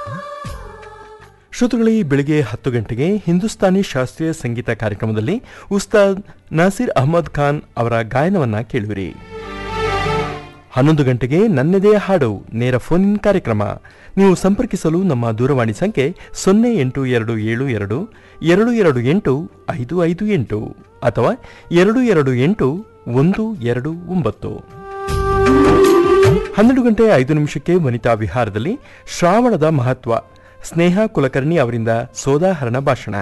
ಶ್ರೋತೃಗಳೇ ಬೆಳಿಗ್ಗೆ ಹತ್ತು ಗಂಟೆಗೆ ಹಿಂದೂಸ್ತಾನಿ ಶಾಸ್ತ್ರೀಯ ಸಂಗೀತ ಕಾರ್ಯಕ್ರಮದಲ್ಲಿ ಉಸ್ತಾದ್ ನಾಸಿರ್ ಅಹಮದ್ ಖಾನ್ ಅವರ ಗಾಯನವನ್ನ ಕೇಳುವಿರಿ ಹನ್ನೊಂದು ಗಂಟೆಗೆ ನನ್ನೆದೆಯ ಹಾಡು ನೇರ ಫೋನ್ ಇನ್ ಕಾರ್ಯಕ್ರಮ ನೀವು ಸಂಪರ್ಕಿಸಲು ನಮ್ಮ ದೂರವಾಣಿ ಸಂಖ್ಯೆ ಸೊನ್ನೆ ಎಂಟು ಎರಡು ಏಳು ಎರಡು ಎರಡು ಎರಡು ಎಂಟು ಐದು ಐದು ಎಂಟು ಅಥವಾ ಎರಡು ಎರಡು ಎಂಟು ಒಂದು ಎರಡು ಒಂಬತ್ತು ಹನ್ನೆರಡು ಗಂಟೆ ಐದು ನಿಮಿಷಕ್ಕೆ ವನಿತಾ ವಿಹಾರದಲ್ಲಿ ಶ್ರಾವಣದ ಮಹತ್ವ ಸ್ನೇಹ ಕುಲಕರ್ಣಿ ಅವರಿಂದ ಸೋದಾಹರಣ ಭಾಷಣ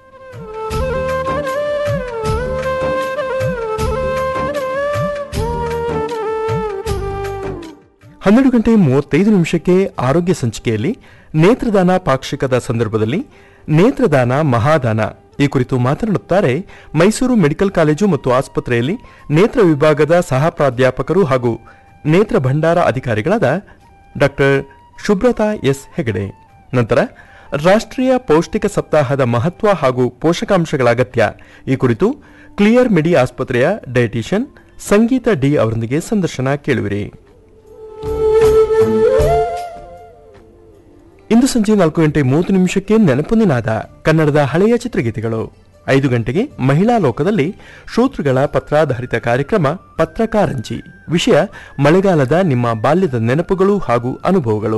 ಹನ್ನೆರಡು ಗಂಟೆ ಮೂವತ್ತೈದು ನಿಮಿಷಕ್ಕೆ ಆರೋಗ್ಯ ಸಂಚಿಕೆಯಲ್ಲಿ ನೇತ್ರದಾನ ಪಾಕ್ಷಿಕದ ಸಂದರ್ಭದಲ್ಲಿ ನೇತ್ರದಾನ ಮಹಾದಾನ ಈ ಕುರಿತು ಮಾತನಾಡುತ್ತಾರೆ ಮೈಸೂರು ಮೆಡಿಕಲ್ ಕಾಲೇಜು ಮತ್ತು ಆಸ್ಪತ್ರೆಯಲ್ಲಿ ನೇತ್ರ ವಿಭಾಗದ ಸಹ ಪ್ರಾಧ್ಯಾಪಕರು ಹಾಗೂ ನೇತ್ರ ಭಂಡಾರ ಅಧಿಕಾರಿಗಳಾದ ಡಾಕ್ಟರ್ ಶುಭ್ರತಾ ಎಸ್ ಹೆಗಡೆ ನಂತರ ರಾಷ್ಟ್ರೀಯ ಪೌಷ್ಟಿಕ ಸಪ್ತಾಹದ ಮಹತ್ವ ಹಾಗೂ ಪೋಷಕಾಂಶಗಳ ಅಗತ್ಯ ಈ ಕುರಿತು ಕ್ಲಿಯರ್ ಮೆಡಿ ಆಸ್ಪತ್ರೆಯ ಡಯಟಿಷಿಯನ್ ಸಂಗೀತ ಡಿ ಅವರೊಂದಿಗೆ ಸಂದರ್ಶನ ಕೇಳುವಿರಿ ಇಂದು ಸಂಜೆ ನಾಲ್ಕು ಗಂಟೆ ಮೂವತ್ತು ನಿಮಿಷಕ್ಕೆ ನೆನಪೊಂದಿನಾದ ಕನ್ನಡದ ಹಳೆಯ ಚಿತ್ರಗೀತೆಗಳು ಐದು ಗಂಟೆಗೆ ಮಹಿಳಾ ಲೋಕದಲ್ಲಿ ಶ್ರೋತೃಗಳ ಪತ್ರಾಧಾರಿತ ಕಾರ್ಯಕ್ರಮ ಪತ್ರಕಾರಂಜಿ ವಿಷಯ ಮಳೆಗಾಲದ ನಿಮ್ಮ ಬಾಲ್ಯದ ನೆನಪುಗಳು ಹಾಗೂ ಅನುಭವಗಳು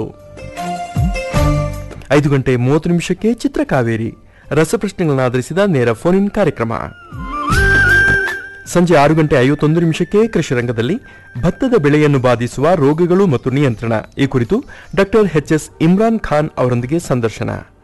ಐದು ಗಂಟೆ ಮೂವತ್ತು ನಿಮಿಷಕ್ಕೆ ಚಿತ್ರಕಾವೇರಿ ರಸಪ್ರಶ್ನೆಗಳನ್ನು ಆಧರಿಸಿದ ನೇರ ಫೋನ್ ಇನ್ ಕಾರ್ಯಕ್ರಮ ಸಂಜೆ ಆರು ಗಂಟೆ ಐವತ್ತೊಂದು ನಿಮಿಷಕ್ಕೆ ಕೃಷಿ ರಂಗದಲ್ಲಿ ಭತ್ತದ ಬೆಳೆಯನ್ನು ಬಾಧಿಸುವ ರೋಗಗಳು ಮತ್ತು ನಿಯಂತ್ರಣ ಈ ಕುರಿತು doctor H S Imran Khan ಅವರೊಂದಿಗೆ ಸಂದರ್ಶನ